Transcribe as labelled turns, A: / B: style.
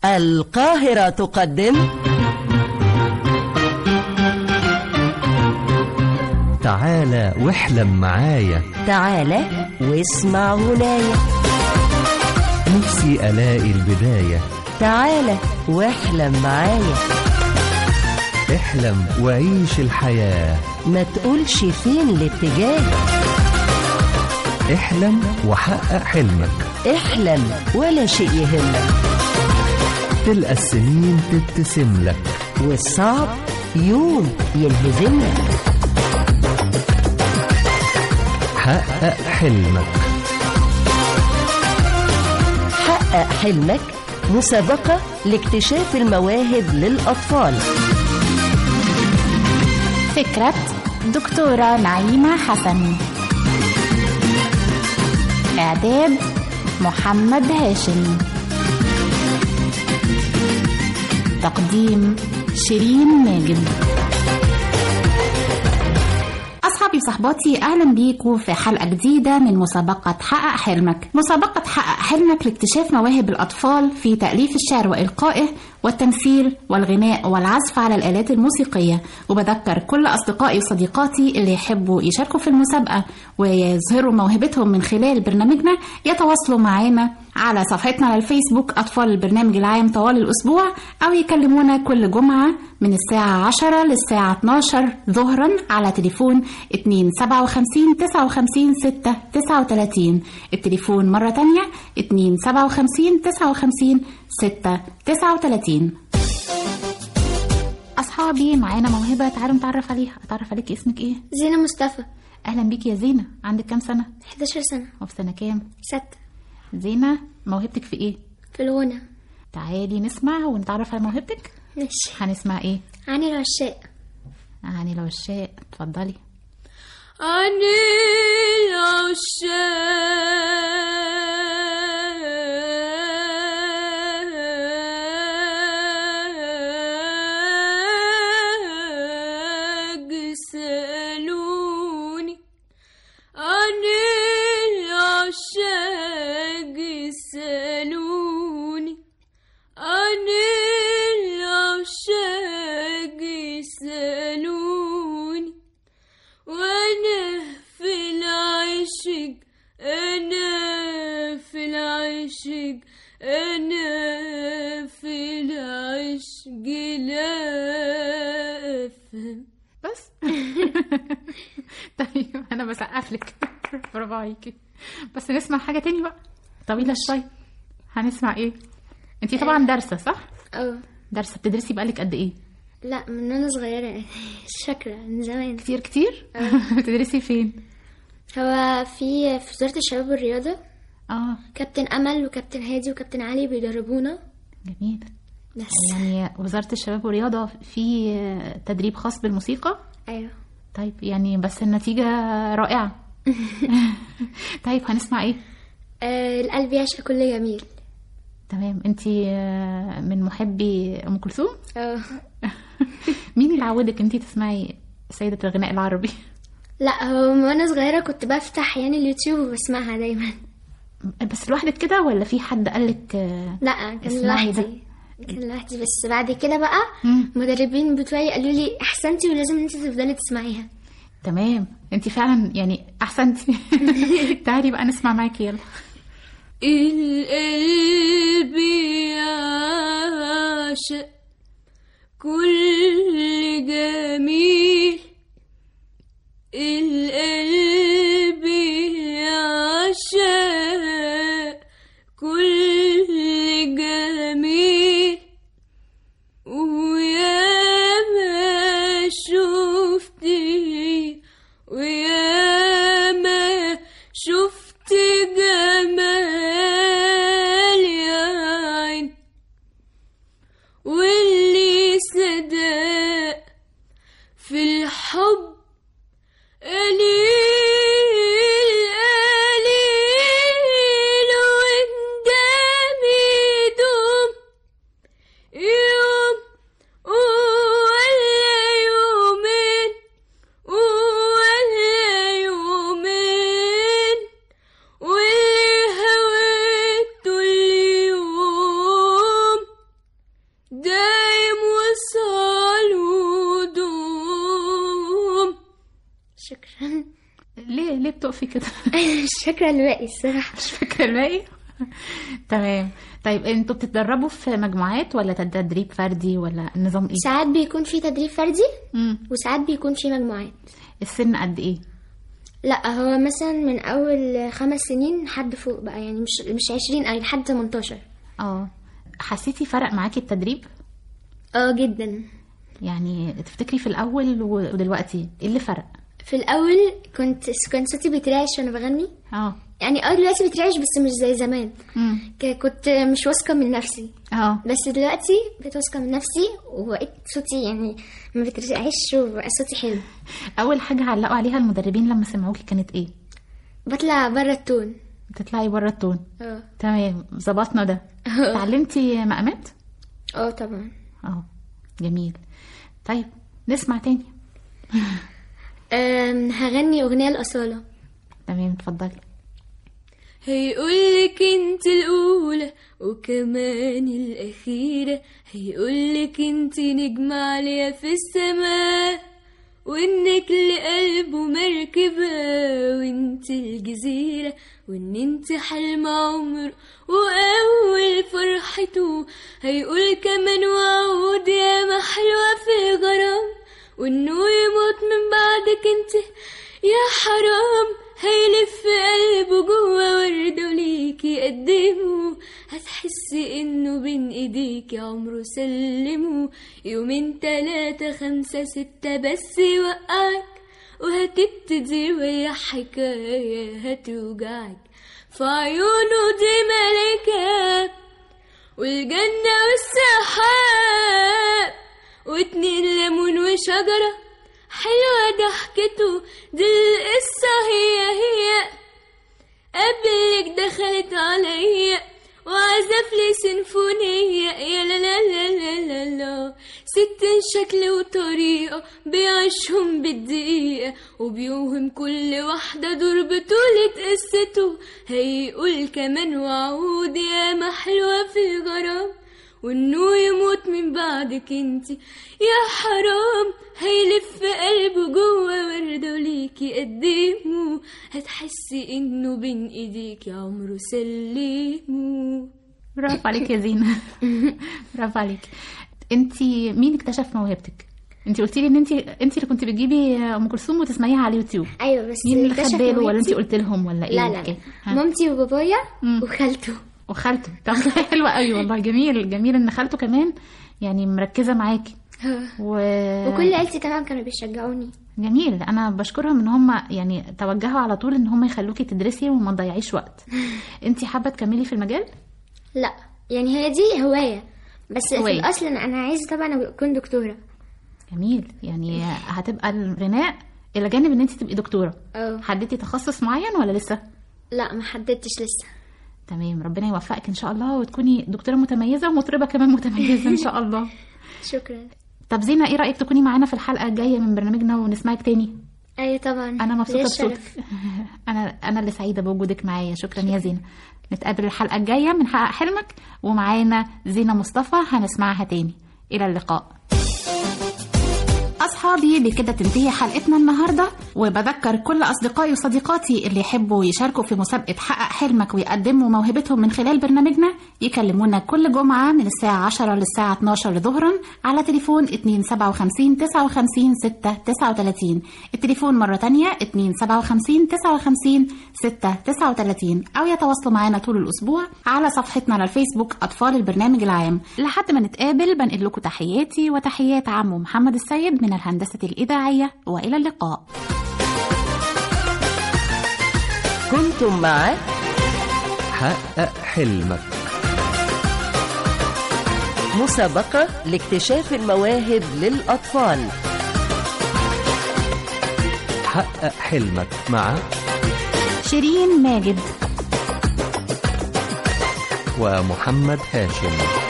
A: القاهرة تقدم
B: تعالى واحلم معايا
A: تعالى واسمع هنايا
B: نفسي ألاقي البداية
A: تعالى واحلم معايا
B: احلم وعيش الحياة
A: ما تقولش فين الاتجاه
B: احلم وحقق حلمك
A: احلم ولا شيء يهمك
B: تلقى السنين تبتسم لك
A: والصعب يوم ينهزمك
B: حقق حلمك
A: حقق حلمك مسابقة لاكتشاف المواهب للأطفال
C: فكرة دكتورة نعيمة حسن إعداد محمد هاشم تقديم شيرين ماجد أصحابي وصحباتي أهلا بيكم في حلقة جديدة من مسابقة حقق حلمك مسابقة حقق حلمك لاكتشاف مواهب الأطفال في تأليف الشعر وإلقائه والتمثيل والغناء والعزف على الآلات الموسيقية وبذكر كل أصدقائي وصديقاتي اللي يحبوا يشاركوا في المسابقة ويظهروا موهبتهم من خلال برنامجنا يتواصلوا معانا على صفحتنا على الفيسبوك أطفال البرنامج العام طوال الأسبوع أو يكلمونا كل جمعة من الساعة 10 للساعة 12 ظهرا على تليفون 257 59 6 39 التليفون مرة تانية 257 59 6 39 أصحابي معانا موهبة تعالوا نتعرف عليها أتعرف عليك اسمك إيه؟
D: زينة مصطفى
C: أهلا بيكي يا زينة عندك كام سنة؟
D: 11 سنة
C: وفي سنة كام؟
D: ستة
C: زينة موهبتك في إيه؟
D: في الغنى
C: تعالي نسمع ونتعرف على موهبتك
D: ماشي
C: هنسمع إيه؟
D: عن العشاق
C: عن العشاق اتفضلي
E: عن العشاق سألوني عن العشاق سألوني عن العشاق سألوني وانا في العشق انا في العشق انا في العشق لا افهم
C: بس طيب أنا بسقف لك برافو عليكي بس نسمع حاجة تاني بقى طويلة شوية هنسمع إيه؟ أنتي طبعا دارسة صح؟
D: اه
C: دارسة بتدرسي بقالك قد إيه؟
D: لا من انا صغيرة مش فاكرة من زمان
C: كتير كتير؟ بتدرسي فين؟
D: هو في في وزارة الشباب والرياضة
C: اه
D: كابتن امل وكابتن هادي وكابتن علي بيدربونا
C: جميل
D: بس
C: يعني وزارة الشباب والرياضة في تدريب خاص بالموسيقى
D: ايوه
C: طيب يعني بس النتيجة رائعة طيب هنسمع ايه
D: آه القلب يعشق كل جميل
C: تمام انتي آه، من محبي ام كلثوم
D: اه
C: مين اللي عودك انتي تسمعي سيدة الغناء العربي
D: لا هو من وانا صغيرة كنت بفتح يعني اليوتيوب وبسمعها دايما
C: بس لوحدك كده ولا في حد قالك آه،
D: لا كان
C: اسمعي ده.
D: لوحدي كان لوحدي بس بعد كده بقى
C: مم.
D: مدربين بتوعي قالوا لي احسنتي ولازم انت تفضلي تسمعيها
C: تمام انتي فعلا يعني احسنتي تعالي بقى نسمع معاكي يلا
E: القلب يعشق كل جميل القلب يعشق كل جميل ويا ما شفتي ويا ما شفت جمال يا عين واللي صدق
C: تقفي كده
D: مش فاكرة الباقي الصراحة
C: مش فاكره الباقي تمام طيب انتوا بتتدربوا في مجموعات ولا تدريب فردي ولا نظام ايه
D: ساعات بيكون في تدريب فردي
C: مم.
D: وساعات بيكون في مجموعات
C: السن قد ايه
D: لا هو مثلا من أول خمس سنين لحد فوق بقى يعني مش مش عشرين أو لحد 18
C: اه حسيتي فرق معاكي التدريب
D: اه جدا
C: يعني تفتكري في الاول ودلوقتي ايه اللي فرق
D: في الأول كنت كنت صوتي بيترعش وأنا بغني
C: اه
D: يعني اه دلوقتي بيترعش بس مش زي زمان
C: مم.
D: ك- كنت مش واثقة من نفسي
C: اه
D: بس دلوقتي بقيت واثقة من نفسي وبقيت صوتي يعني ما بيترعش وبقى صوتي حلو
C: اول حاجه علقوا عليها المدربين لما سمعوكي كانت ايه
D: بطلع بره التون
C: تطلعي بره التون
D: اه
C: تمام ظبطنا ده اتعلمتي مقامات
D: اه طبعا
C: اه جميل طيب نسمع تاني
D: أم، هغني أغنية الأصالة
C: تمام اتفضلي
E: هيقولك انت الأولى وكمان الأخيرة هيقولك انت نجمة عالية في السماء وانك لقلبه مركبة وانت الجزيرة وان انت حلم عمره وأول فرحته هيقول كمان وعود يا ما حلوة في غرام وانه يموت من بعدك انت يا حرام هيلف قلبه جوه وردة وليكي يقدمه هتحسي انه بين ايديكي عمره سلمه يومين تلاتة خمسة ستة بس يوقعك وهتبتدي ويا حكاية هتوجعك في عيونه دي ملكة والجنة والسحاب واتنين ليمون وشجرة حلوة ضحكته دي القصة هي هي قبلك دخلت عليا وعزف لي سيمفونية يا لا لا لا لا لا لا ست شكل وطريقة بيعيشهم بالدقيقة وبيوهم كل واحدة دور بطولة قصته هيقول كمان وعود يا ما حلوة في غرام وانه يموت من بعدك انتي يا حرام هيلف قلبه جوه وردة وليكي قدمه هتحسي انه بين ايديكي عمره سلمه
C: برافو عليك يا زينة برافو عليك انت مين اكتشف موهبتك انت قلتي لي ان انت انت اللي كنت بتجيبي ام كلثوم وتسمعيها على اليوتيوب
D: أيوة بس
C: مين اللي خد
D: اكتشف
C: باله ولا انت
D: موهبتي-
C: قلت لهم ولا ايه
D: لا لا,
C: الحكاية؟
D: لا.
C: ها؟
D: مامتي وبابايا
C: مم.
D: وخالته
C: وخالته طب حلوة قوي والله جميل جميل ان خالته كمان يعني مركزة معاكي و...
D: وكل عيلتي كمان كانوا بيشجعوني
C: جميل انا بشكرهم ان هم يعني توجهوا على طول ان هم يخلوكي تدرسي وما تضيعيش وقت انت حابه تكملي في المجال
D: لا يعني هي دي هواية بس
C: هواية.
D: في الأصل أنا أنا عايزة طبعا أكون دكتورة
C: جميل يعني هتبقى الغناء الى جانب ان انت تبقي دكتوره
D: اه
C: حددتي تخصص معين ولا لسه
D: لا ما حددتش لسه
C: تمام ربنا يوفقك ان شاء الله وتكوني دكتوره متميزه ومطربه كمان متميزه ان شاء الله
D: شكرا
C: طب زينه ايه رايك تكوني معانا في الحلقه الجايه من برنامجنا ونسمعك تاني
D: أيوة طبعا
C: انا
D: ليا
C: مبسوطه
D: الشرف.
C: بصوتك انا انا اللي سعيده بوجودك معايا شكرا يا زينه نتقابل الحلقه الجايه من حقق حلمك ومعانا زينه مصطفى هنسمعها تاني الى اللقاء أصحابي بكده تنتهي حلقتنا النهاردة وبذكر كل أصدقائي وصديقاتي اللي يحبوا يشاركوا في مسابقة حقق حلمك ويقدموا موهبتهم من خلال برنامجنا يكلمونا كل جمعة من الساعة 10 للساعة 12 ظهرا على تليفون 257 59 6 39 التليفون مرة تانية 257 59 6 39 أو يتواصلوا معنا طول الأسبوع على صفحتنا على الفيسبوك أطفال البرنامج العام لحد ما نتقابل بنقل لكم تحياتي وتحيات عمو محمد السيد من الهندسة الإذاعية وإلى اللقاء
A: كنتم مع
B: حقق حلمك
A: مسابقة لاكتشاف المواهب للأطفال
B: حقق حلمك مع
C: شيرين ماجد
B: ومحمد هاشم